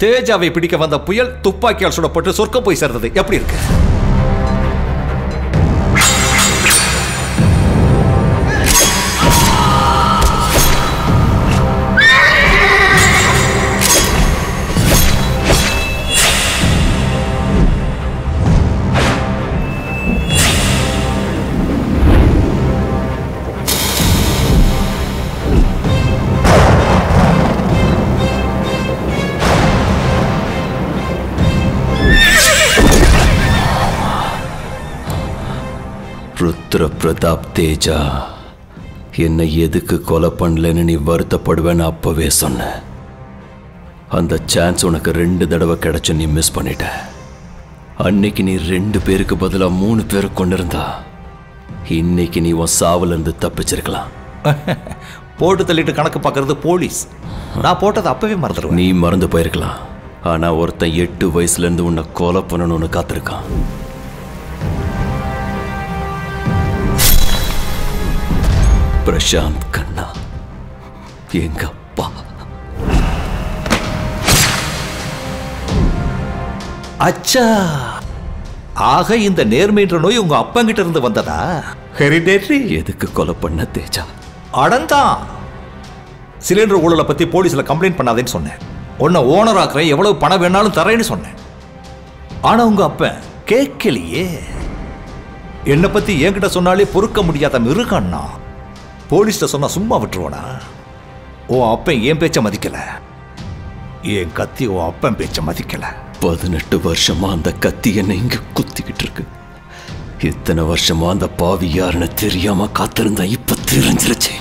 தேஜாவை பிடிக்க வந்த புயல் துப்பாக்கியால் சுடப்பட்டு சொர்க்கம் போய் சேர்ந்தது எப்படி இருக்கு ருத்ர பிரதாப் தேஜா என்னை எதுக்கு கொலை பண்ணலன்னு நீ வருத்தப்படுவேன்னு அப்பவே சொன்ன அந்த சான்ஸ் உனக்கு ரெண்டு தடவை கிடைச்சு நீ மிஸ் பண்ணிட்ட அன்னைக்கு நீ ரெண்டு பேருக்கு பதிலா மூணு பேரை கொண்டிருந்தா இன்னைக்கு நீ உன் சாவுல இருந்து தப்பிச்சிருக்கலாம் போட்டு தள்ளிட்டு கணக்கு பார்க்கறது போலீஸ் நான் போட்டதை அப்பவே மறந்துடுவேன் நீ மறந்து போயிருக்கலாம் ஆனா ஒருத்தன் எட்டு வயசுல இருந்து உன்னை கொலை பண்ணணும்னு காத்திருக்கான் பிரசாந்த் கண்ணா எங்க அப்பா அச்சா ஆக இந்த நேர்மைன்ற நோய் உங்க அப்பங்கிட்ட இருந்து வந்ததா ஹெரிடேட்ரி எதுக்கு கொலை பண்ண தேஜா அடந்தான் சிலிண்டர் ஊழலை பத்தி போலீஸ்ல கம்ப்ளைண்ட் பண்ணாதேன்னு சொன்னேன் உன்னை ஓனர் ஆக்குறேன் எவ்வளவு பணம் வேணாலும் தரேன்னு சொன்னேன் ஆனா உங்க அப்பன் கேட்கலையே என்னை பத்தி என்கிட்ட சொன்னாலே பொறுக்க முடியாத மிருகண்ணா போலீஸ்ல சொன்னா சும்மா விட்டுருவானா உன் அப்பன் என் பேச்ச மதிக்கல என் கத்தி உன் அப்பன் பேச்ச மதிக்கல பதினெட்டு வருஷமா அந்த கத்தி என்னை இங்க குத்திக்கிட்டு இருக்கு இத்தனை வருஷமா அந்த பாவி யாருன்னு தெரியாம காத்திருந்தா இப்ப தெரிஞ்சிருச்சு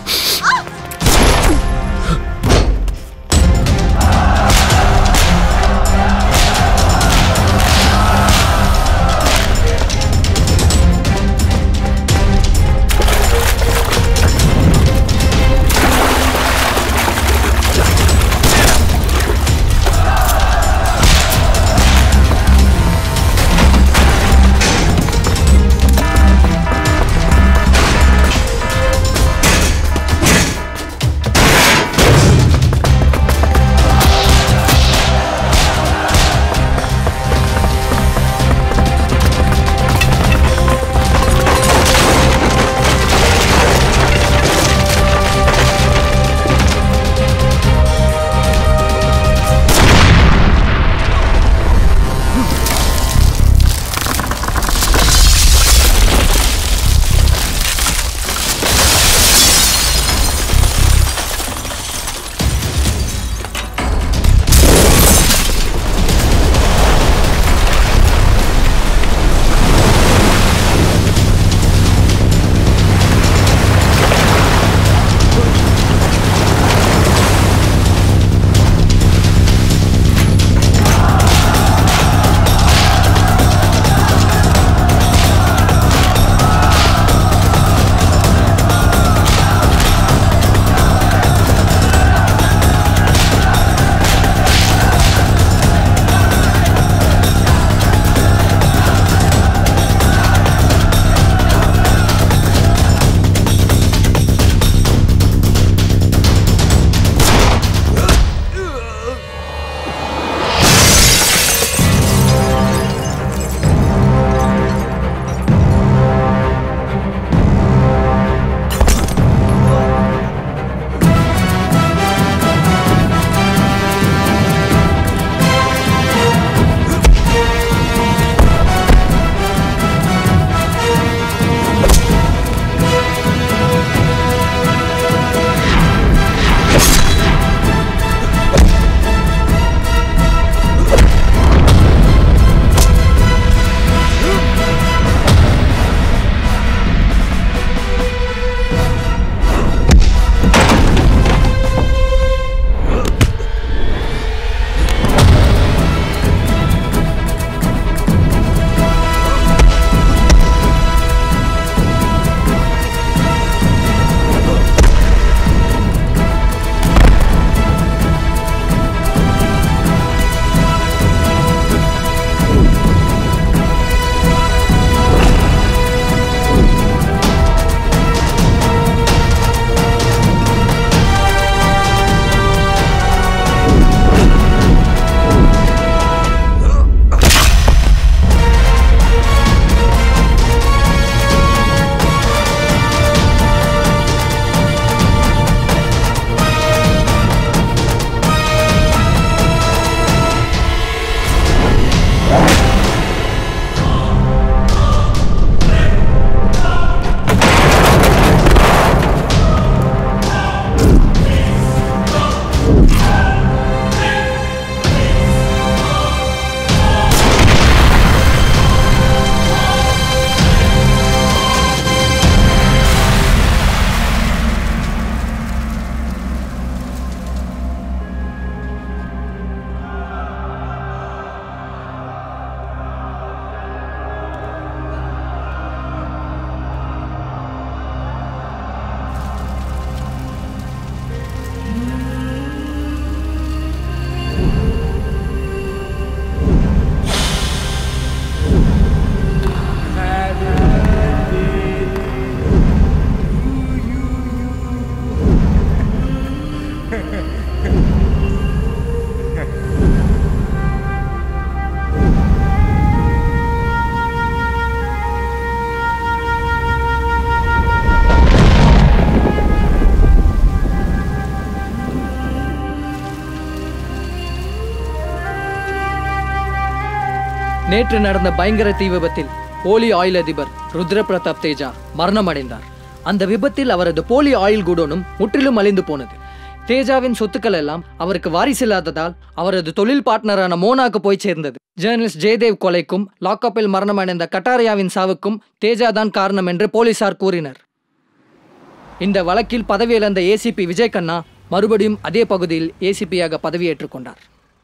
நேற்று நடந்த பயங்கர தீ விபத்தில் போலி ஆயில் அதிபர் ருத்ர பிரதாப் தேஜா மரணமடைந்தார் அந்த விபத்தில் அவரது போலி ஆயில் குடோனும் முற்றிலும் அழிந்து போனது தேஜாவின் சொத்துக்கள் எல்லாம் அவருக்கு வாரிசில்லாததால் அவரது தொழில் பார்ட்னரான மோனாக்கு போய் சேர்ந்தது ஜேர்னலிஸ்ட் ஜெயதேவ் கொலைக்கும் லாக்அப்பில் மரணமடைந்த கட்டாரியாவின் சாவுக்கும் தேஜா தான் காரணம் என்று போலீசார் கூறினர் இந்த வழக்கில் பதவி இழந்த ஏசிபி விஜய் கண்ணா மறுபடியும் அதே பகுதியில் ஏசிபியாக பதவியேற்றுக் கொண்டார்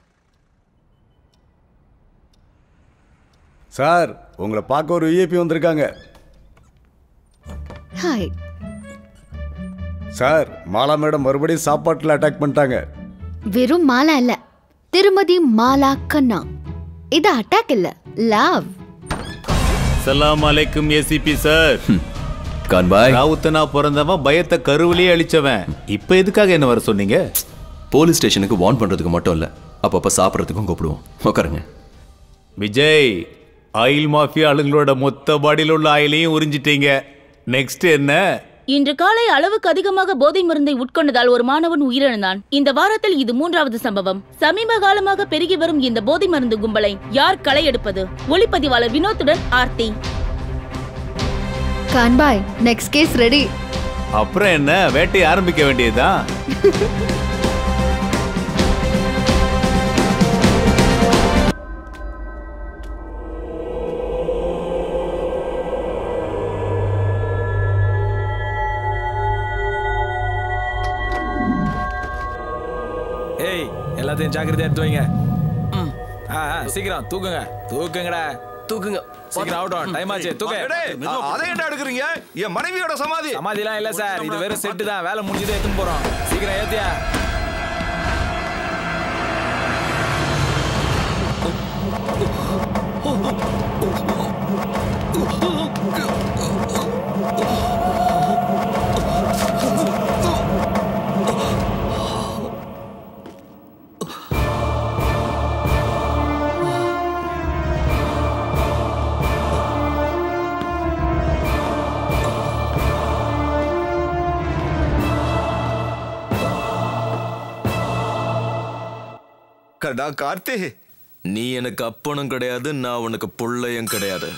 சார் உங்களை பார்க்க ஒரு விஐபி வந்திருக்காங்க ஹாய் சார் மாலா மேடம் மறுபடியும் சாப்பாட்டில் அட்டாக் பண்ணிட்டாங்க வெறும் மாலா இல்ல திருமதி மாலா கண்ணா இது அட்டாக் இல்ல லவ் சலாம் அலைக்கும் ஏசிபி சார் கான்பாய் ராவுத்தனா பிறந்தவன் பயத்தை கருவிலேயே அழிச்சவன் இப்ப எதுக்காக என்ன வர சொன்னீங்க போலீஸ் ஸ்டேஷனுக்கு வார்ன் பண்றதுக்கு மட்டும் இல்ல அப்பப்ப சாப்பிட்றதுக்கும் கூப்பிடுவோம் உட்காருங்க விஜய் ஆயில் மாஃபியா ஆளுங்களோட மொத்த பாடியில் உள்ள ஆயிலையும் உறிஞ்சிட்டீங்க நெக்ஸ்ட் என்ன இன்று காலை அளவுக்கு அதிகமாக போதை மருந்தை உட்கொண்டதால் ஒரு மாணவன் உயிரிழந்தான் இந்த வாரத்தில் இது மூன்றாவது சம்பவம் சமீப காலமாக பெருகி வரும் இந்த போதை மருந்து கும்பலை யார் களை எடுப்பது ஒளிப்பதிவாளர் வினோத்துடன் Aarthi convoy next case ready அப்புறம் என்ன வேட்டையை ஆரம்பிக்க வேண்டியதுதான் ஏய் எல்லாத்தையும் ஜாக்கிரதையா எடுத்து வைங்க ம். ஆ ஆ, சீக்கிரம் தூக்குங்க தூக்குங்கடா தூக்குங்க சீக்கிரம் அவுட் டைம் ஆச்சு தூக்கு அதை என்ன எடுக்கிறீங்க என் மனைவியோட சமாதி சமாதிலாம் இல்ல சார் இது வெறும் செட்டு தான் வேலை முடிஞ்சதை எடுத்துன்னு போறோம் சீக்கிரம் ஏத்தியா கடா கார்த்தி நீ எனக்கு அப்பனும் கிடையாது நான் உனக்கு புள்ளையும் கிடையாது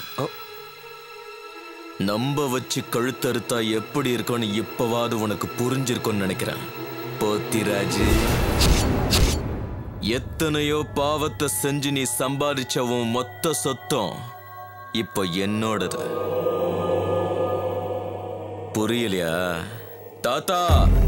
நம்ப வச்சு கழுத்தறுத்தா எப்படி இருக்கும்னு இப்பவாவது உனக்கு புரிஞ்சிருக்கும்னு நினைக்கிறேன் போத்திராஜு எத்தனையோ பாவத்தை செஞ்சு நீ சம்பாதிச்ச உன் மொத்த சொத்தம் இப்ப என்னோடது புரியலையா தாத்தா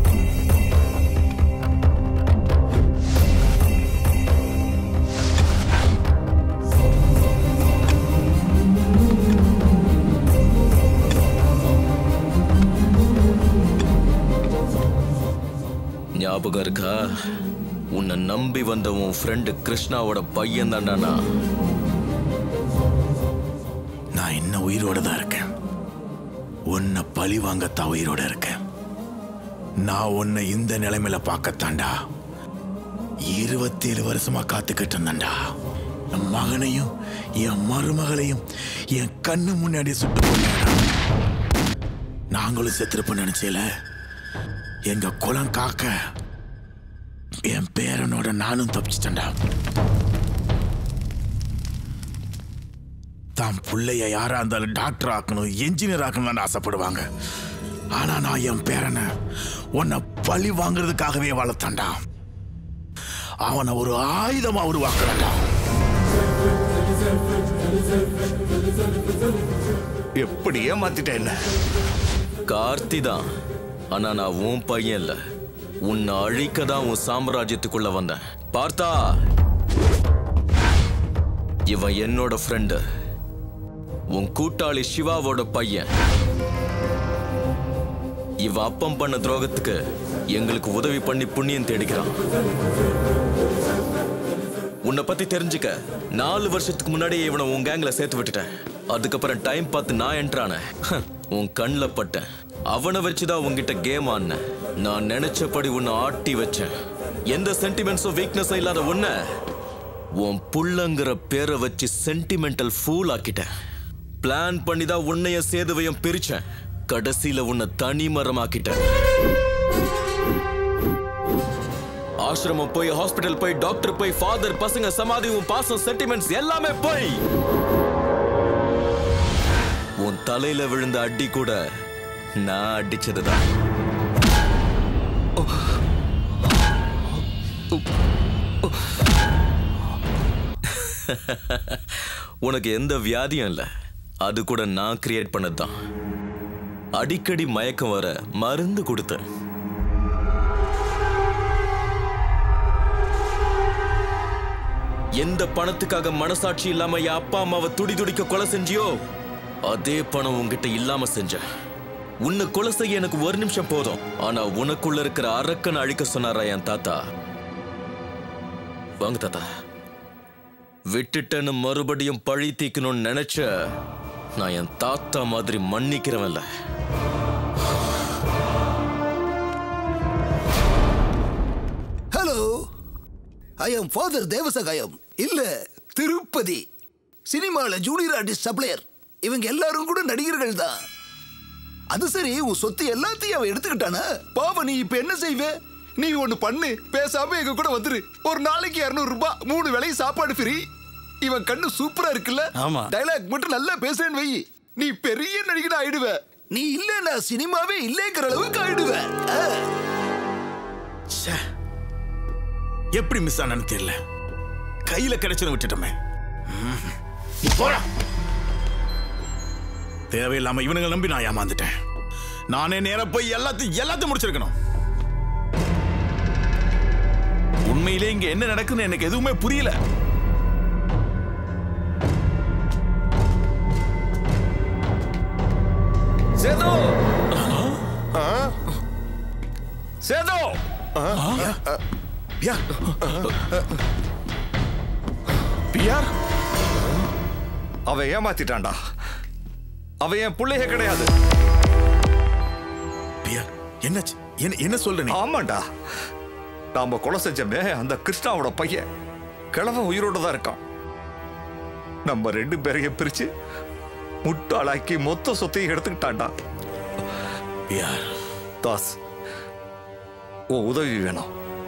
ஞாபகம் இருக்கா உன்னை நம்பி வந்த உன் ஃப்ரெண்டு கிருஷ்ணாவோட பையன் தான்டா நான் நான் இன்னும் உயிரோட தான் இருக்கேன் உன்னை பழி வாங்கத்தான் உயிரோட இருக்கேன் நான் உன்னை இந்த நிலைமையில பார்க்கத்தாண்டா இருபத்தேழு வருஷமா காத்துக்கிட்டு இருந்தேன்டா என் மகனையும் என் மருமகளையும் என் கண்ணு முன்னாடி சுட்டு கொண்டேன்டா நாங்களும் செத்துருப்போம் நினைச்சேல எங்க குலம் காக்க என் பேரனோட நானும் தப்பிச்சிட்டேன்டா தான் பிள்ளைய யாரா இருந்தாலும் டாக்டர் ஆக்கணும் என்ஜினியர் ஆக்கணும்னு ஆசைப்படுவாங்க ஆனா நான் என் பேரனை உன்னை பழி வாங்குறதுக்காகவே வளர்த்தான்டா அவனை ஒரு ஆயுதமா உருவாக்குறான்டா எப்படி ஏமாத்திட்ட என்ன கார்த்தி தான் ஆனா நான் உன் பையன் இல்ல உன்னை அழிக்க தான் உன் சாம்ராஜ்யத்துக்குள்ள வந்தேன் பார்த்தா இவன் என்னோட ஃப்ரெண்டு உன் கூட்டாளி சிவாவோட பையன் இவன் அப்பம் பண்ண துரோகத்துக்கு எங்களுக்கு உதவி பண்ணி புண்ணியம் தேடிக்கிறான் உன்னை பத்தி தெரிஞ்சுக்க நாலு வருஷத்துக்கு முன்னாடியே இவனை உன் கேங்ல சேர்த்து விட்டுட்டேன் அதுக்கப்புறம் டைம் பார்த்து நான் என்ட்ரானேன் உன் கண்ணில் பட்டேன் அவனை வச்சுதான் உன்கிட்ட கேம் ஆடினேன் நான் நினைச்சபடி உன்னை ஆட்டி வச்சேன் எந்த சென்டிமெண்ட்ஸும் வீக்னஸும் இல்லாத உன்னை உன் புள்ளங்கிற பேரை வச்சு சென்டிமெண்டல் ஃபூல் ஆக்கிட்டேன் பிளான் பண்ணி தான் உன்னைய சேதுவையும் பிரிச்சேன் கடைசியில உன்னை தனி மரமாக்கிட்டேன் ஆசிரமம் போய் ஹாஸ்பிடல் போய் டாக்டர் போய் ஃபாதர் பசங்க சமாதி உன் பாசம் சென்டிமெண்ட்ஸ் எல்லாமே போய் உன் தலையில விழுந்த அடி கூட நான் அடிச்சதுதான் உனக்கு எந்த வியாதியும் இல்லை அது கூட நான் கிரியேட் பண்ணதுதான் அடிக்கடி மயக்கம் வர மருந்து கொடுத்தேன் எந்த பணத்துக்காக மனசாட்சி இல்லாம என் அப்பா அம்மாவை துடி துடிக்க கொலை செஞ்சியோ அதே பணம் உன்கிட்ட இல்லாம செஞ்ச உன்னை கொலை செய்ய எனக்கு ஒரு நிமிஷம் போதும் ஆனா உனக்குள்ள இருக்கிற அரக்கன் அழிக்க சொன்னாரா என் தாத்தா வாங்க தாத்தா விட்டுட்டேன்னு மறுபடியும் பழி தீக்கணும்னு நினைச்ச நான் என் தாத்தா மாதிரி மன்னிக்கிறவன்ல hello I am father Devasagayam இல்ல திருப்பதி சினிமால ஜூனியர் ஆர்டிஸ்ட் சப்ளையர் இவங்க எல்லாரும் கூட நடிகர்கள் தான் அது சரி உன் சொத்து எல்லாத்தையும் அவன் எடுத்துக்கிட்டானா பாவ நீ இப்ப என்ன செய்வ நீ ஒண்ணு பண்ணு பேசாம எங்க கூட வந்துரு ஒரு நாளைக்கு இருநூறு ரூபாய் மூணு வேளையும் சாப்பாடு ஃப்ரீ இவன் கண்ணு சூப்பரா இருக்குல்ல ஆமா. டைலாக் மட்டும் நல்லா பேசுறேன்னு வை நீ பெரிய நடிகன் ஆயிடுவ நீ இல்லன்னா சினிமாவே இல்லைங்கிற அளவுக்கு ஆயிடுவ ஆ. ச்சே. எப்படி மிஸ் ஆனன்னு தெரியல கையில கிடைச்சது விட்டுட்டோமே ம். நீ போடா தேவையில்லாம இவனுங்க நம்பி நான் ஏமாந்துட்டேன் நானே நேரா போய் எல்லாத்தையும் எல்லாத்தையும் முடிச்சிருக்கணும் உண்மையிலே இங்க என்ன நடக்குதுன்னு எனக்கு எதுவுமே புரியல சேது சேது யா பியார் அவன் ஏமாத்திட்டான்டா அவன் என் பிள்ளைய கிடையாது பியார் என்னாச்சு என்ன என்ன சொல்ற நீ ஆமாண்டா நாம கொலை செஞ்சமே அந்த கிருஷ்ணாவோட பையன் கிழவன் உயிரோட தான் இருக்கான் நம்ம ரெண்டு பேரையும் பிரிச்சு முட்டாளாக்கி மொத்த சொத்தையும் எடுத்துக்கிட்டான்டா பியார் தாஸ் உன் உதவி வேணும்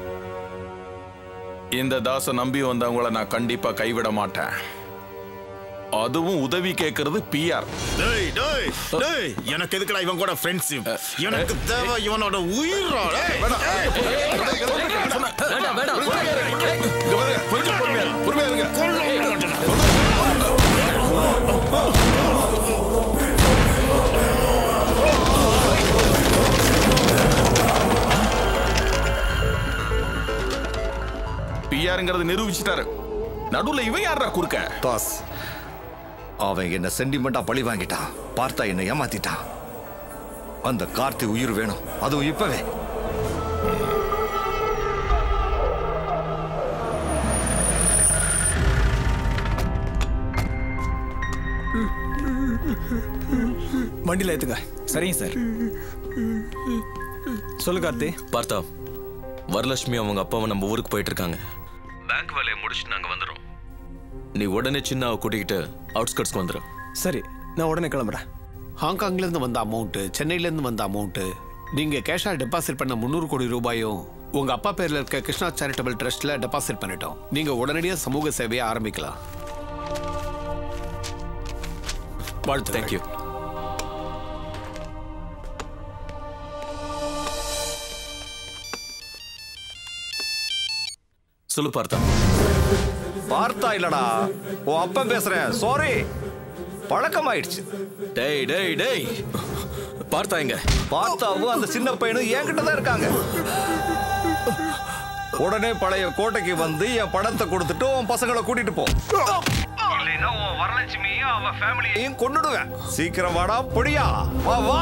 இந்த தாச நம்பி வந்தவங்கள நான் கண்டிப்பா கைவிட மாட்டேன் அதுவும் உதவி கேட்கறது பிஆர் டேய் டேய் டேய் எனக்கு எதுக்குடா இவன் கூட ஃப்ரெண்ட்ஷிப் எனக்கு தேவை இவனோட உயிரா டேய் வேண்டாம் வேண்டாம் இங்க பாருங்க, கொஞ்சம் பொறுமையா பொறுமையா இருங்க பிஆர்ங்கிறது நிரூபிச்சிட்டாரு நடுவுல இவன் யாரா குறுக்க தாஸ் அவன் என்ன சென்டிமெண்டா பழி வாங்கிட்டான் பார்த்தா என்ன ஏமாத்திட்டான் அந்த கார்த்தி உயிர் வேணும் அதுவும் இப்பவே வண்டியில் ஏத்துங்க சரிங்க சார் சொல்லு கார்த்தி பார்த்தா வரலட்சுமி அவங்க அப்பாவை நம்ம ஊருக்கு போயிட்டு இருக்காங்க பேங்க் வேலையை முடிச்சுட்டு நாங்க வந்துடும் நீ உடனே சின்னாவை கூட்டிக்கிட்டு அவுட்ஸ்கட்ஸ்க்கு வந்துடும் சரி நான் உடனே கிளம்புறேன் ஹாங்காங்லேருந்து வந்த அமௌண்ட்டு சென்னையிலேருந்து வந்த அமௌண்ட்டு நீங்கள் கேஷாக டெபாசிட் பண்ண முந்நூறு கோடி ரூபாயும் உங்கள் அப்பா பேரில் இருக்க கிருஷ்ணா சேரிட்டபிள் ட்ரஸ்ட்டில் டெபாசிட் பண்ணிட்டோம் நீங்கள் உடனடியாக சமூக சேவையை ஆரம்பிக்கலாம் வாழ்த்து தேங்க்யூ சொல்லு பார்த்தா பார்த்தா இல்லடா உன் அப்பன் பேசுறேன் சாரி பழக்கமாயிடுச்சு டேய் டேய் டேய் பார்த்தா எங்க பார்த்தாவும் அந்த சின்ன பையனும் என்கிட்ட தான் இருக்காங்க உடனே பழைய கோட்டைக்கு வந்து என் படத்தை கொடுத்துட்டு உன் பசங்களை கூட்டிட்டு போ இல்லைன்னா உன் வரலட்சுமியும் அவ ஃபேமிலியையும் கொன்னுடுவேன் சீக்கிரம் வாடா பொடியா வா வா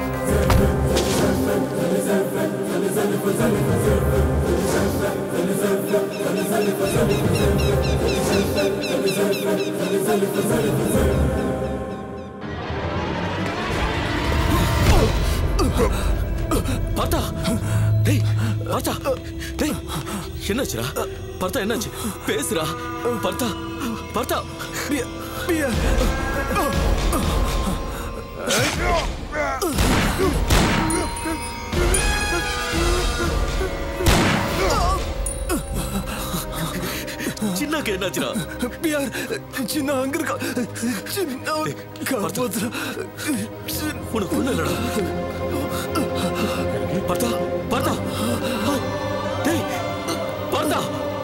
பார்த்தா டேய் பார்த்தா டேய் என்னாச்சுடா பார்த்தா என்னாச்சு பேசுடா பார்த்தா பார்த்தா சின்னாக்கு என்னாச்சுடா பியார் சின்ன அங்க இருக்கா சின்ன காப்பாத்துறா உனக்கு ஒண்ணு இல்லடா பார்த்தா பார்த்தா டேய் பார்த்தா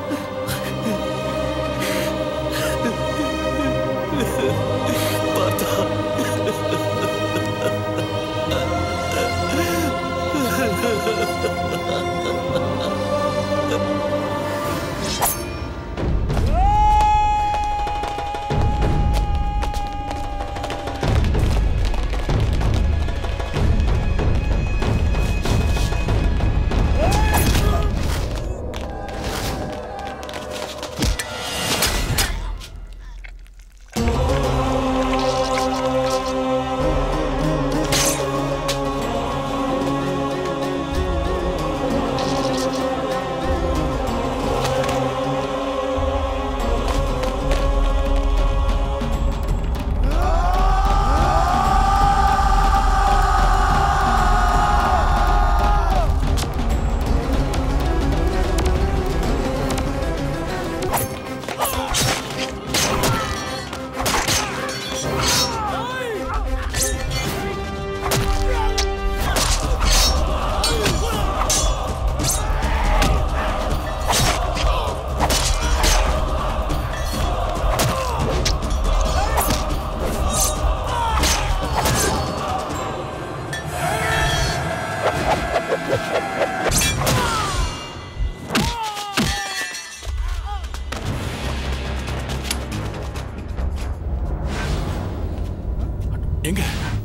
பார்த்தா எங்க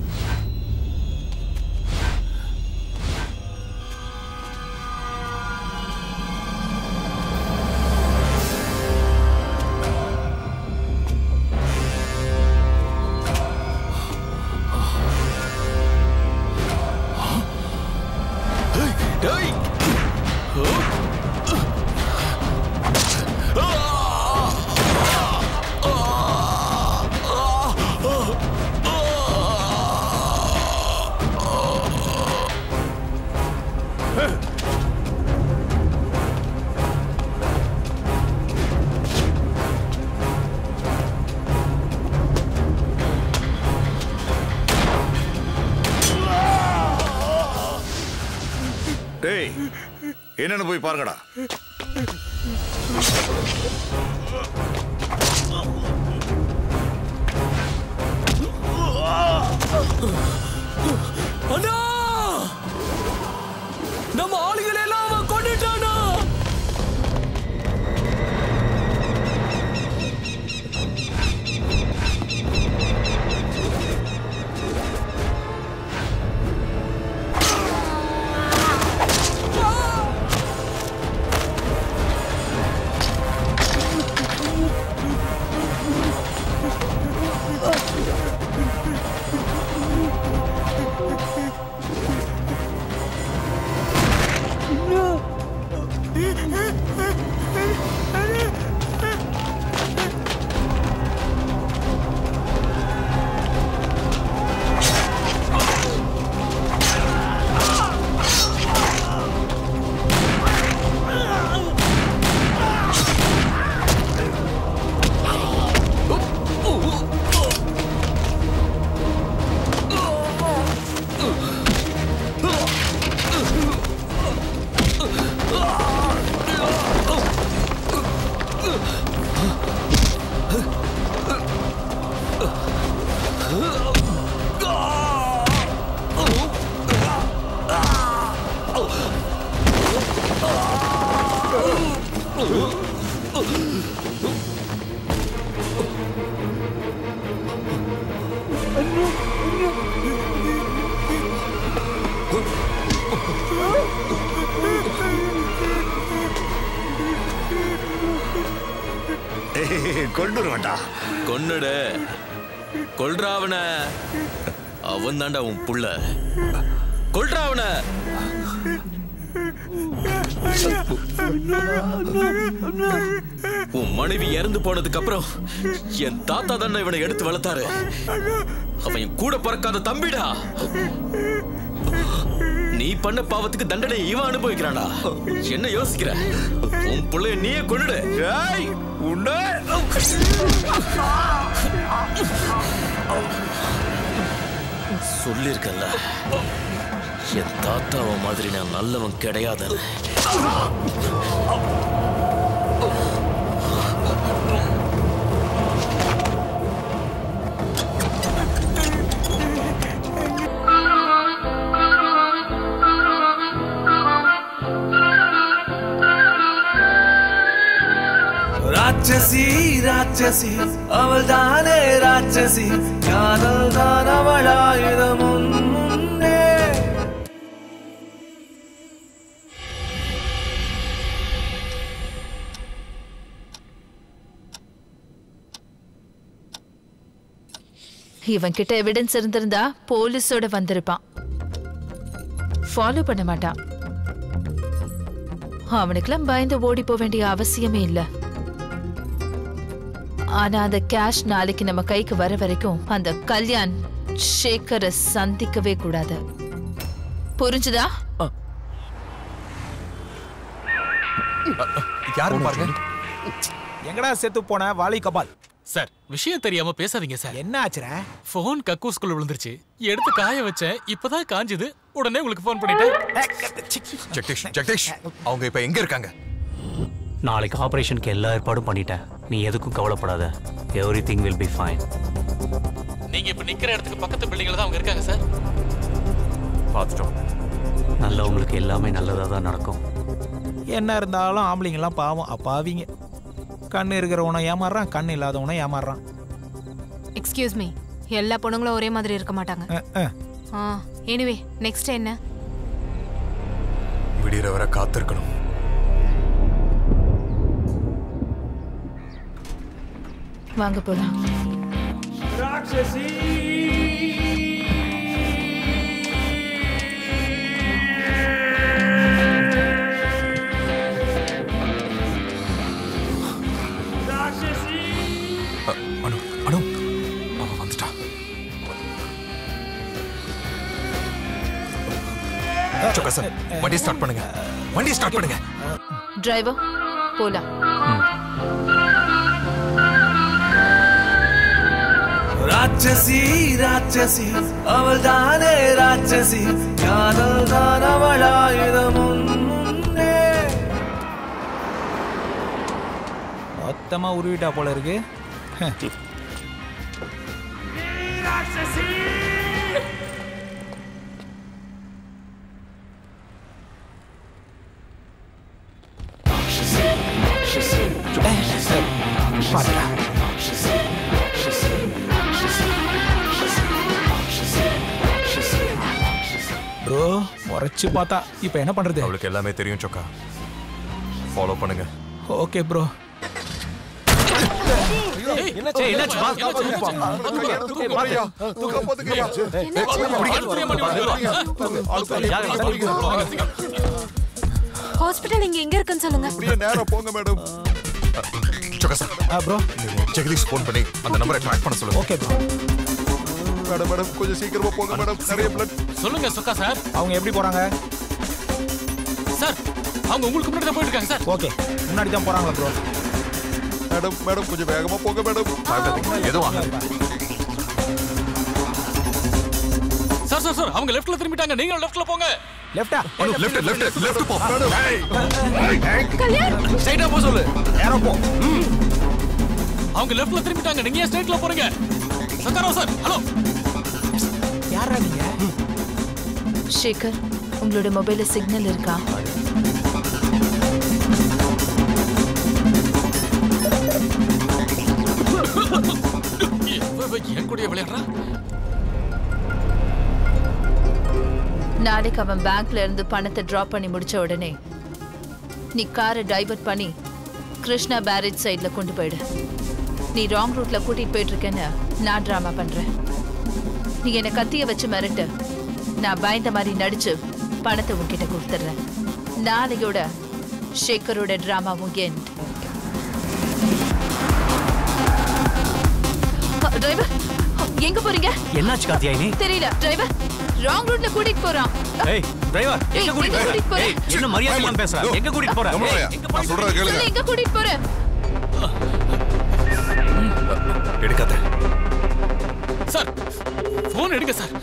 டேய் டேய் என்னன்னு போய் பாருங்கடா அண்ணா நம்ம ஆளுகளை எல்லாம் அவன் கொண்டுட்டானா கொண்டு வருவேன்டா கொன்னுடு கொல்றா அவன அவன் தாண்டா உன் புள்ள கொல்றா அவன உன் மனைவி இறந்து போனதுக்கு அப்புறம் என் தாத்தா தானே இவனை எடுத்து வளர்த்தாரு அவன் என் கூட பிறக்காத தம்பிடா நீ நீ பண்ண பாவத்துக்கு தண்டனை இவன் அனுபவிக்கிறான்டா என்ன யோசிக்கிற உன் பிள்ளைய நீயே கொண்டுடு ஏய் உன்னை சொல்லிருக்கல என் தாத்தாவை மாதிரி நான் நல்லவன் கிடையாதுன்னு ராட்சசி ராட்சசி அவள் தானே ராட்சசி காதல் தான் அவளாயுதம் உன் முன்னே இவன் கிட்ட எவிடன்ஸ் இருந்திருந்தா போலீஸோட வந்திருப்பான் ஃபாலோ பண்ண மாட்டான் அவனுக்கெல்லாம் பயந்து ஓடி போக வேண்டிய அவசியமே இல்ல ஆனா அந்த கேஷ் நாளைக்கு நம்ம கைக்கு வர வரைக்கும் அந்த கல்யாண் ஷேக்கரை சந்திக்கவே கூடாது புரிஞ்சுதா யாரும் பாருங்க எங்கடா செத்து போன வாலி கபால் சார் விஷயம் தெரியாம பேசாதீங்க சார் என்ன ஆச்சுடா ஃபோன் கக்கூஸ்குள்ள விழுந்துருச்சு எடுத்து காய வச்சேன் இப்பதான் காஞ்சுது உடனே உங்களுக்கு ஃபோன் பண்ணிட்டேன் ஜெகதீஷ் ஜெகதீஷ் அவங்க இப்ப எங்க இருக்காங்க நாளைக்கு ஆபரேஷனுக்கு எல்லா ஏற்பாடும் பண்ணிட்டேன் நீ எதுக்கும் கவலைப்படாத everything will be fine நீங்க இப்ப நிக்கிற இடத்துக்கு பக்கத்து பில்டிங்ல தான் அவங்க இருக்காங்க சார் பார்த்துட்டோம் நல்லவங்களுக்கு எல்லாமே நல்லதாக தான் நடக்கும் என்ன இருந்தாலும் ஆம்பளைங்கெல்லாம் பாவம் அப்பாவிங்க கண்ணு இருக்கிறவனை ஏமாறுறான் கண்ணு இல்லாதவனை ஏமாறுறான் எக்ஸ்கியூஸ் மீ எல்லா பொண்ணுங்களும் ஒரே மாதிரி இருக்க மாட்டாங்க ஆ எனிவே நெக்ஸ்ட் என்ன விடியற வரை காத்திருக்கணும் வாங்க போலாம் ராட்சசி ராட்சசி அனு அனு அவன் வந்துட்டா சொக்கா சார் வண்டி ஸ்டார்ட் பண்ணுங்க வண்டி ஸ்டார்ட் பண்ணுங்க டிரைவர் போலாம் ராட்சசி ராட்சசி அவள் தானே ராட்சசி காதல் தான் அவளாயுதம் உன் முன்னே மொத்தமா உருவிட்டா போல இருக்கு ராட்சசி ப்ரோ உரைச்சு பார்த்தா இப்போ என்ன பண்றது அவளுக்கு எல்லாமே தெரியும் சொக்கா ஃபாலோ பண்ணுங்க ஓகே ப்ரோ ஹாஸ்பிட்டல் இங்க எங்க இருக்குன்னு சொல்லுங்க நேரா போங்க மேடம் சொக்கா சார் ப்ரோ ஜெகதீஷ் ஃபோன் பண்ணி அந்த நம்பரை ட்ராக் பண்ண சொல்லுங்க ஓகே ப்ரோ மேடம் மேடம் கொஞ்சம் சீக்கிரமா போங்க மேடம் நிறைய பிளட் சொல்லுங்க சுக்கா சார் அவங்க எப்படி போறாங்க சார் அவங்க உங்களுக்கு முன்னாடி தான் போயிட்டு இருக்காங்க சார் ஓகே முன்னாடி தான் போறாங்களா ப்ரோ மேடம் மேடம் கொஞ்சம் வேகமா போங்க மேடம் எதுவும் ஆகாது சார் சார் சார் அவங்க லெஃப்ட்ல திரும்பிட்டாங்க நீங்க லெஃப்ட்ல போங்க லெஃப்டா லெஃப்ட் லெஃப்ட் லெஃப்ட் போ ஸ்ட்ரைட்டா போ சொல்லு நேரா போ அவங்க லெஃப்ட்ல திரும்பிட்டாங்க நீங்க ஏன் ஸ்ட்ரைட்ல போறீங்க சக்கரம் சார் ஹலோ யாரா நீங்க ஷேகர் உங்களோட மொபைல்ல சிக்னல் இருக்கா என் கூடயே விளையாடுறான் நாளைக்கு அவன் பேங்க்ல இருந்து பணத்தை டிராப் பண்ணி முடிச்ச உடனே நீ காரை டைவர்ட் பண்ணி கிருஷ்ணா பேரேஜ் சைடுல கொண்டு போயிடு நீ ராங் ரூட்ல கூட்டிட்டு போயிட்டு இருக்கேன்னு நான் டிராமா பண்றேன் நீ என்னை கத்திய வச்சு மிரட்டு நான் பயந்த மாதிரி நடிச்சு பணத்தை உன்கிட்ட கொடுத்துட்றேன் நாளையோட ஷேக்கரோட டிராமாவும் என் டிரைவர் எங்க போறீங்க என்னாச்சு காத்தியாயினி தெரியல டிரைவர் ராங் ரூட்ல கூட்டிட்டு போறான் ஏய் டிரைவர் எங்க கூட்டிட்டு போற ஏய், என்ன மரியாதை இல்லாம பேசுற எங்க கூட்டிட்டு போற நம்ம ஏய், வரையா? நான் சொல்றத கேளுங்க எங்க கூட்டிட்டு போற எடுக்காத சார் போன் எடுங்க சார்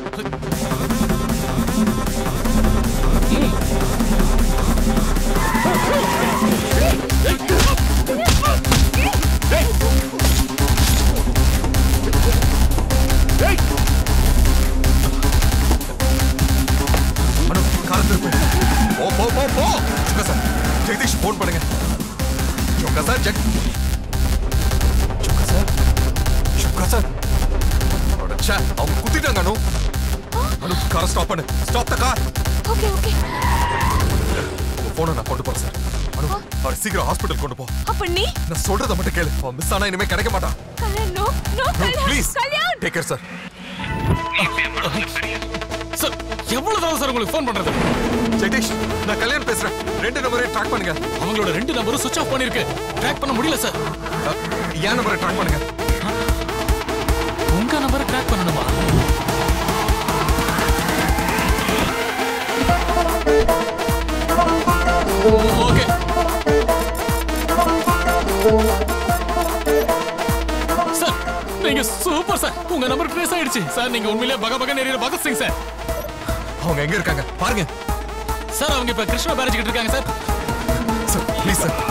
அனு கார் திருப்பு போ போ போ போ சுக்கா சார் ஜெகதீஷ் ஃபோன் பண்ணுங்க சுக்கா சார் ஜெக் சுக்கா சார் சுக்கா சார் அடச்சே அவங்க குத்திட்டாங்க அனு அனு காரை ஸ்டாப் பண்ணு stop the car okay okay உங்க போனை நான் கொண்டு போறேன் சார் அனு அவர் சீக்கிரம் ஹாஸ்பிட்டல் கொண்டு போ அப்ப நீ நான் சொல்றத மட்டும் கேளு அவன் மிஸ் ஆனா இனிமே கிடைக்க மாட்டான் Kalyan no no Kalyan please Kalyan take care sir sir எவ்வளவு தடவை சார் உங்களுக்கு ஃபோன் பண்றது ஜெகதீஷ் நான் கல்யாண் பேசுறேன் ரெண்டு நம்பரையும் ட்ராக் பண்ணுங்க அவங்களோட ரெண்டு நம்பரும் சுவிட்ச் ஆஃப் பண்ணிருக்கு ட்ராக் பண்ண முடியல சார் என் நம்பரை ட்ராக் பண்ணுங்க உங்க நம்பரை ட்ராக் பண்ணணுமா ஓகே சார் நீங்க சூப்பர் சார் உங்க நம்பர் ட்ரேஸ் ஆயிடுச்சு சார் நீங்க உண்மையிலேயே பக பக நேரில் பகத் சிங் சார் அவங்க எங்க இருக்காங்க பாருங்க சார் அவங்க இப்ப கிருஷ்ணா பேரேஜ் கிட்ட இருக்காங்க சார் சார் ப்ளீஸ் சார்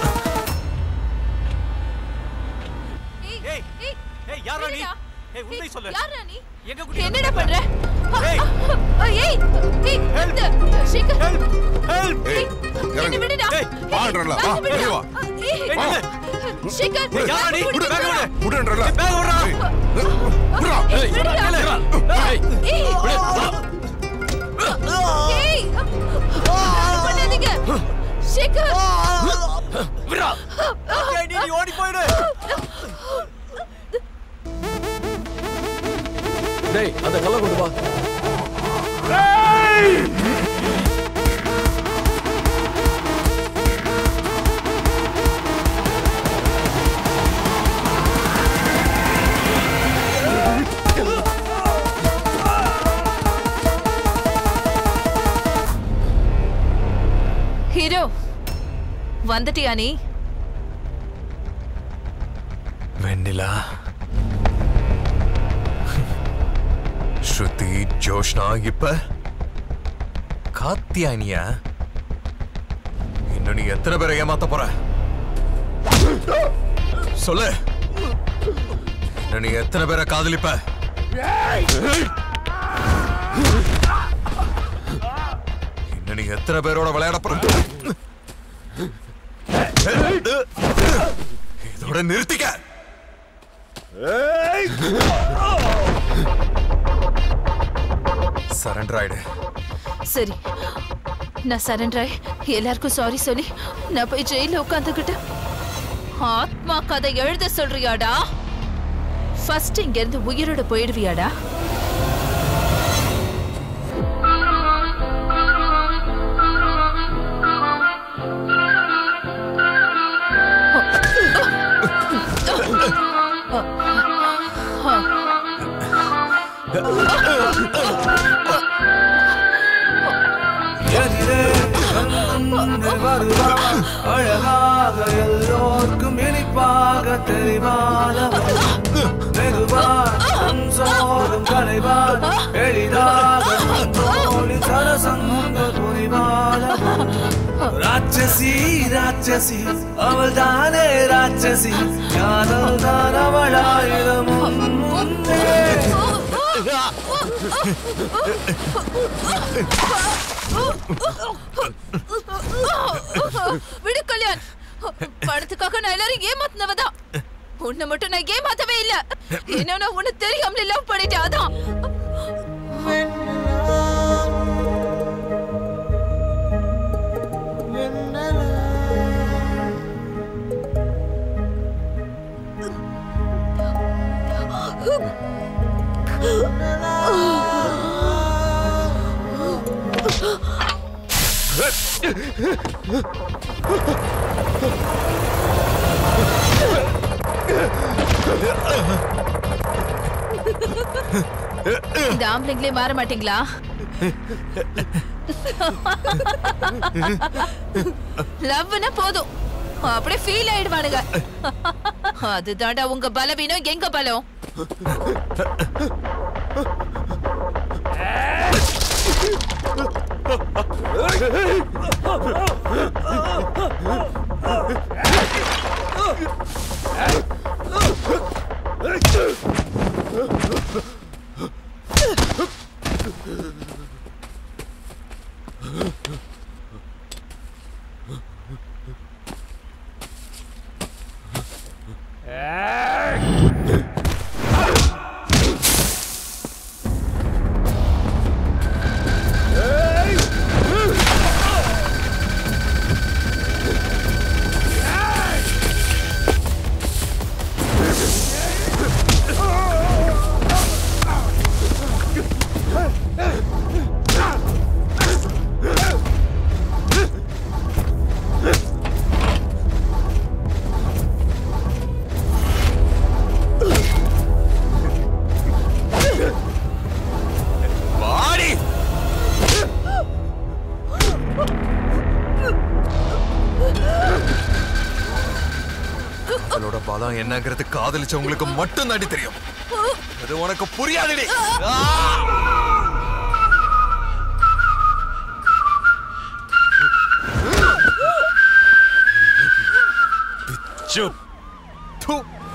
ஏய் ஏய் யாரா நீ ஏய் உண்மை சொல்லு யாரா நீ எங்க கூட்டிட்டு என்னடா பண்ற ஏய் ஏய் ஏய் இந்த ஷேகர் ஹெல்ப் ஏய் என்ன விடுடா ஏய் வான்றல வா வெளிய வா ஏய் வா. ஷேகர் ஏய், யாரா நீ விடு பேக் விடு விடுன்றல பேக் விடுறா விடுறா ஏய் விடுடா ஏய் ஏய் விடு ஏய் பண்ணாதீங்க ஷேகர் விடுறா ஓகே நீ நீ ஓடி போயிடு டேய் அந்த கல்ல கொண்டு வா ஹீரோ வந்துட்டியா நீ வெண்ணிலா ஸ்ருதி ஜோஷ்னா இப்ப காத்தியானியா இன்னும் நீ எத்தனை பேரை ஏமாத்த போற சொல்லு இன்னும் நீ எத்தனை பேரை காதலிப்ப இன்னும் நீ எத்தனை பேரோட விளையாட போற இதோட நிறுத்திக்க சரண்டர் ஆயிடு சரி நான் சரண்டர் ஆயி எல்லாருக்கும் சாரி சொல்லி நான் போய் ஜெயில உட்காந்துக்கிட்டு ஆத்மா கதை எழுத சொல்றியாடா ஃபர்ஸ்ட் இங்க இருந்து உயிரோட போயிடுவியாடா எதிரே கண்டு வருவா அழகாக எல்லோர்க்கும் இனிப்பாக தெரிவான மெதுவான் சோறும் கலைவான் எளிதாக தோழி சரசங்க புரிவான ராட்சசி ராட்சசி அவள் தானே ராட்சசி காதல் தான் அவளாயிரம் முன்னே விடு கல்யாண் பணத்துக்காக நான் எல்லாரும் ஏமாத்தினவதான் உன்னை மட்டும் நான் ஏமாத்தவே இல்ல என்னன்னா உன்னை தெரியாமல லவ் பண்ணிட்டேன் அதான் இந்த ஆம்பளைங்களே மாற மாட்டீங்களா லவ்னா போதும் அப்படியே ஃபீல் ஆயிடுவானுங்க அதுதான்டா உங்க பலவீனம் எங்க பலம் வாடி அவளோட பலம் என்னங்கிறது காதலிச்சவங்களுக்கு மட்டும் தாண்டி தெரியும் அது உனக்கு புரியாதுடி ஆ! பிச்சு. து.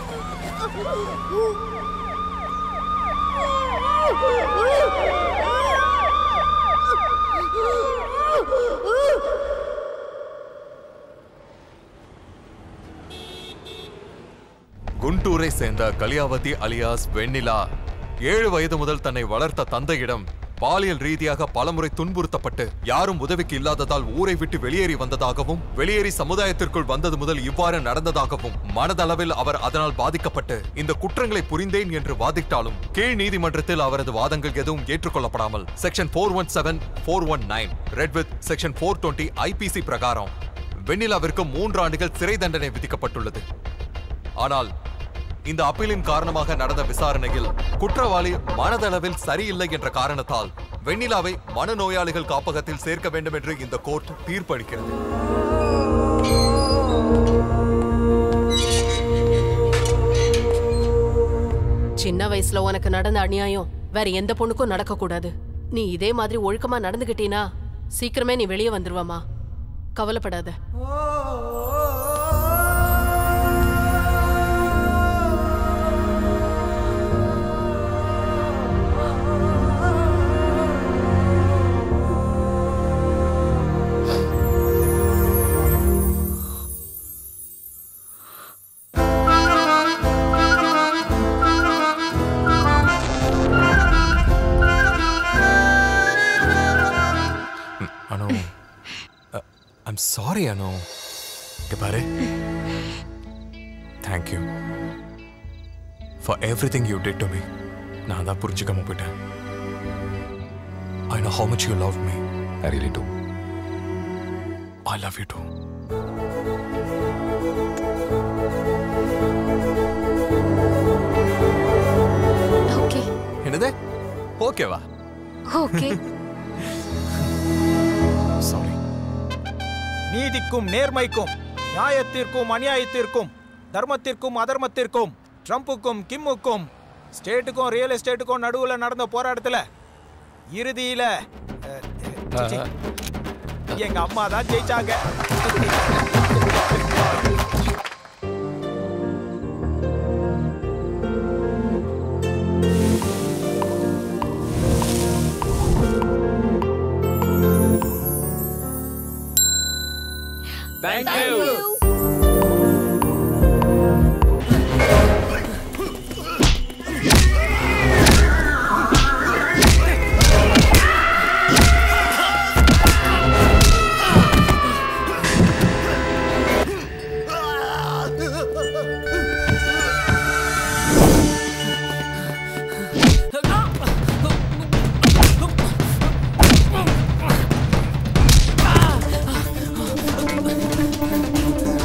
குண்டூரை சேர்ந்த கலியாவதி அலியாஸ் வெண்ணிலா ஏழு வயது முதல் தன்னை வளர்த்த தந்தையிடம் பாலியல் ரீதியாக பலமுறை துன்புறுத்தப்பட்டு யாரும் உதவிக்கு இல்லாததால் ஊரை விட்டு வெளியேறி வந்ததாகவும் வெளியேறி சமுதாயத்திற்குள் வந்தது முதல் இவ்வாறு நடந்ததாகவும் மனதளவில் அவர் அதனால் பாதிக்கப்பட்டு இந்த குற்றங்களை புரிந்தேன் என்று வாதிட்டாலும் கீழ் நீதிமன்றத்தில் அவரது வாதங்கள் எதுவும் ஏற்றுக்கொள்ளப்படாமல் section four one seven four one nine read with section four twenty IPC பிரகாரம் வெண்ணிலாவிற்கு மூன்று ஆண்டுகள் சிறை தண்டனை விதிக்கப்பட்டுள்ளது ஆனால் இந்த அப்பீலின் காரணமாக நடந்த விசாரணையில் குற்றவாளி மனதளவில் சரியில்லை என்ற காரணத்தால் வெண்ணிலாவை மனநோயாளிகள் காப்பகத்தில் சேர்க்க வேண்டும் என்று இந்த கோர்ட் தீர்ப்பளிக்கிறது சின்ன வயசுல உனக்கு நடந்த அநியாயம் வேற எந்த பொண்ணுக்கும் நடக்க கூடாது நீ இதே மாதிரி ஒழுக்கமா நடந்துகிட்டீனா சீக்கிரமே நீ வெளியே வந்துருவாமா கவலைப்படாத அனு ஐம் சாரி அனு இங்க பாரு thank you for everything you did to me நான் தான் புரிஞ்சுக்காம போயிட்டேன் I know how much you love me I really do I love you too okay என்னது ஓகேவா ஓகே சாரி நீதிக்கும் நேர்மைக்கும் நியாயத்திற்கும் அநியாயத்திற்கும் தர்மத்திற்கும் அதர்மத்திற்கும் ட்ரம்ப்புக்கும் கிம்முக்கும் ஸ்டேட்டுக்கும் ரியல் எஸ்டேட்டுக்கும் நடுவுல நடந்த போராட்டத்துல இறுதியில அஹ், சிச்சி, எங்க அம்மா தான் ஜெயிச்சாங்க Thank you. Ah!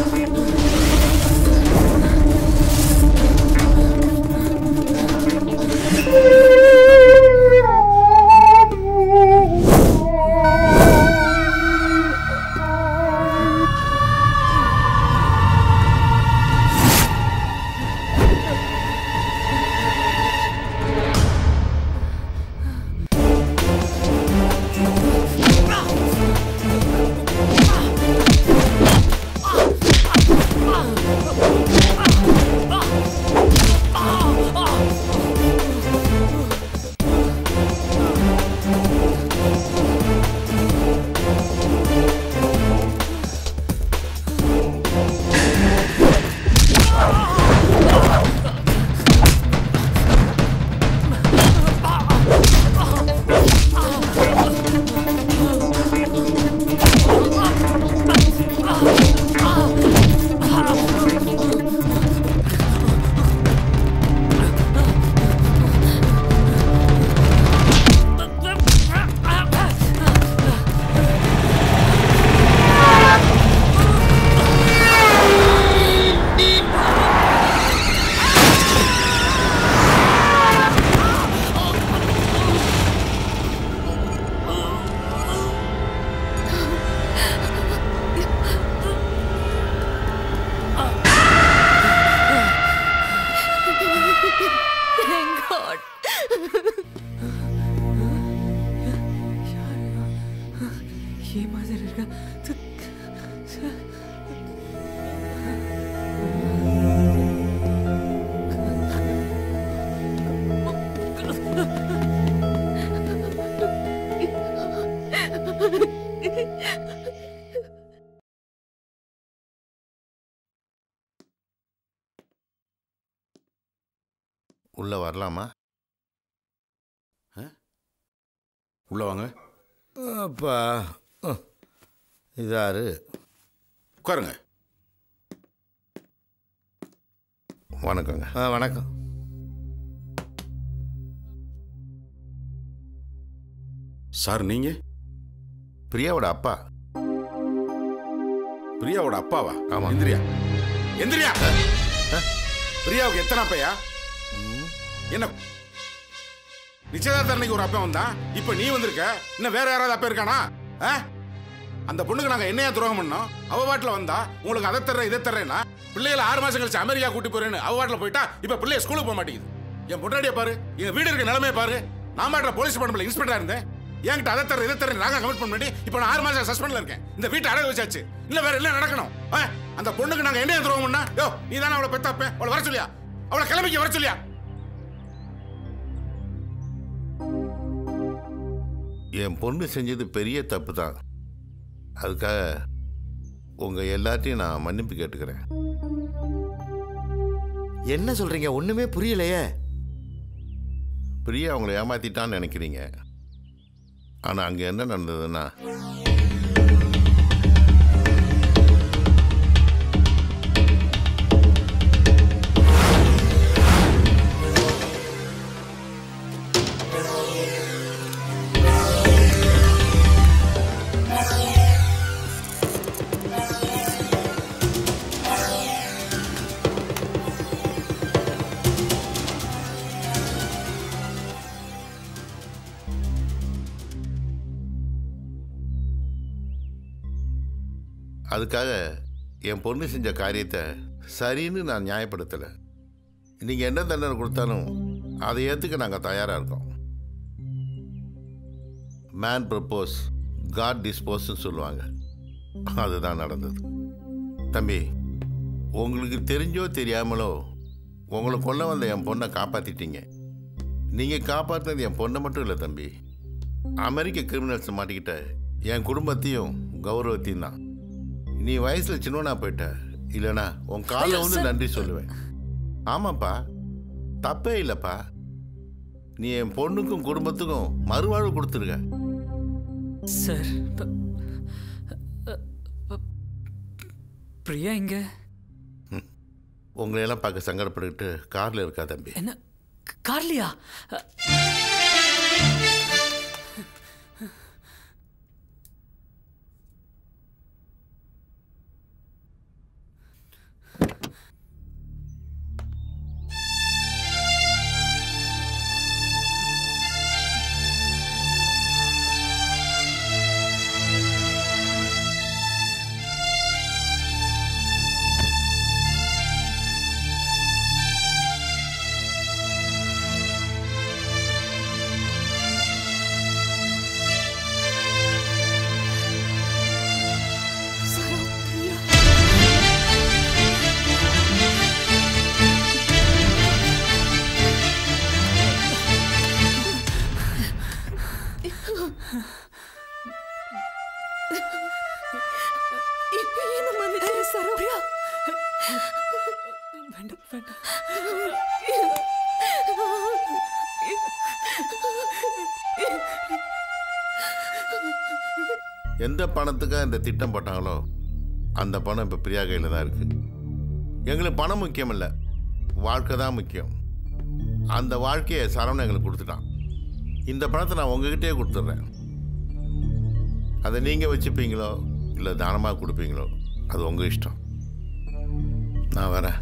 உள்ள வரலாமா உள்ள வாங்க அப்பா அஹ், இதாரு உட்காருங்க வணக்கங்க ஆ வணக்கம் சார் நீங்க பிரியாவோட அப்பா பிரியாவோட அப்பாவா ஆமா எந்திரியா எந்திரியா பிரியாவுக்கு எத்தனை அப்பையா என்ன நிச்சயதார்த்த அன்னைக்கு ஒரு அப்பா வந்தான் இப்ப நீ வந்திருக்க இன்னும் வேற யாராவது அப்பா இருக்கானா ஆ? அந்த பொண்ணுக்கு நாங்க என்னையா துரோகம் பண்ணோம் அவ பாட்டுல வந்தா உங்களுக்கு அதை தர்றேன் இதை தர்றேன்னா பிள்ளைகளை ஆறு மாசம் கழிச்சு அமெரிக்கா கூட்டி போறேன்னு அவ பாட்டுல போயிட்டா இப்ப பிள்ளைய ஸ்கூலுக்கு போக மாட்டேங்குது என் பொண்டாடிய பாரு எங்க வீடு இருக்க நிலைமையை பாரு நான் பாட்டுல போலீஸ் டிபார்ட்மெண்ட்ல இன்ஸ்பெக்டரா இருந்தேன் என்கிட்ட அதை தர இதை தர நாங்க கமிட் பண்ணி இப்போ நான் ஆறு மாசம் சஸ்பெண்ட்ல இருக்கேன் இந்த வீட்டை அடகு வச்சாச்சு இல்ல வேற என்ன நடக்கணும் ஆ? அந்த பொண்ணுக்கு நாங்க என்ன துரோகம் பண்ணா யோ நீ தானே அவளை பெத்தப்ப அவளை வர சொல்லியா அவளை கிளம்பிக்க வர சொல்லியா என் பொண்ணு செஞ்சது பெரிய தப்பு தான் அதுக்காக உங்க எல்லாத்தையும் நான் மன்னிப்பு கேட்டுக்கிறேன் என்ன சொல்றீங்க ஒண்ணுமே புரியலையே பிரியா அவங்கள ஏமாத்திட்டான்னு நினைக்கிறீங்க ஆனா அங்க என்ன நடந்ததுன்னா அதுக்காக என் பொண்ணு செஞ்ச காரியத்தை சரின்னு நான் நியாயப்படுத்தலை நீங்கள் என்ன தண்டனை கொடுத்தாலும் அதை ஏற்றுக்க நாங்கள் தயாராக இருக்கோம் மேன் ப்ரப்போஸ் காட் டிஸ்போஸ்ன்னு சொல்லுவாங்க அதுதான் நடந்தது தம்பி உங்களுக்கு தெரிஞ்சோ தெரியாமலோ உங்களை கொல்ல வந்த என் பொண்ணை காப்பாற்றிட்டீங்க நீங்கள் காப்பாற்றினது என் பொண்ணை மட்டும் இல்லை தம்பி அமெரிக்க கிரிமினல்ஸ் மாட்டிக்கிட்ட என் குடும்பத்தையும் கௌரவத்தையும் தான் நீ வயசுல சின்னவனா போயிட்ட இல்லனா உன் காலில் ஐயோ, வந்து சார். நன்றி சொல்லுவேன் ஆமாப்பா தப்பே இல்லைப்பா நீ என் பொண்ணுக்கும் குடும்பத்துக்கும் மறுவாழ்வு கொடுத்துருக்க சார் ப- அ- ப- பிரியா இங்க உங்களை எல்லாம் பார்க்க சங்கடப்பட்டுக்கிட்டு கார்ல இருக்கா தம்பி என்ன க- கார்லியா அ- இப்ப என்ன மன்னிச்சிரு சரோ வேண்டாம் வேண்டாம் எந்த பணத்துக்காக இந்த திட்டம் போட்டாங்களோ அந்த பணம் இப்போ பிரியா கையில் தான் இருக்கு எங்களுக்கு பணம் முக்கியம் இல்லை வாழ்க்கை தான் முக்கியம் அந்த வாழ்க்கையை சரவணன் எங்களுக்கு கொடுத்துட்டான் இந்த பணத்தை நான் உங்ககிட்டயே கொடுத்துட்றேன் அதை நீங்கள் வச்சுப்பீங்களோ இல்லை தானமாக கொடுப்பீங்களோ அது உங்கள் இஷ்டம் நான் வரேன்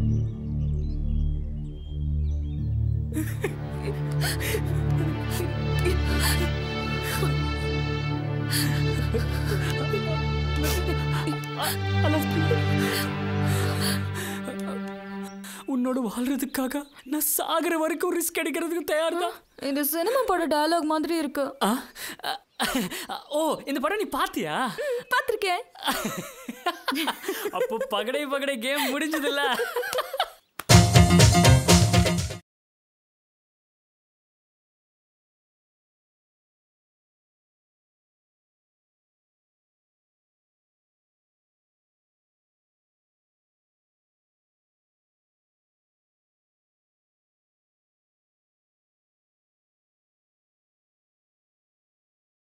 உன்னோட வாழ்றதுக்காக நான் சாகுற வரைக்கும் ரிஸ்க் எடுக்கிறதுக்கு தயார் தான் இது சினிமா பட டயலாக் மாதிரி இருக்கு ஓ இந்த படம் நீ பாத்தியா பாத்திருக்கேன் அப்போ பகடை பகடை கேம் முடிஞ்சதுல்ல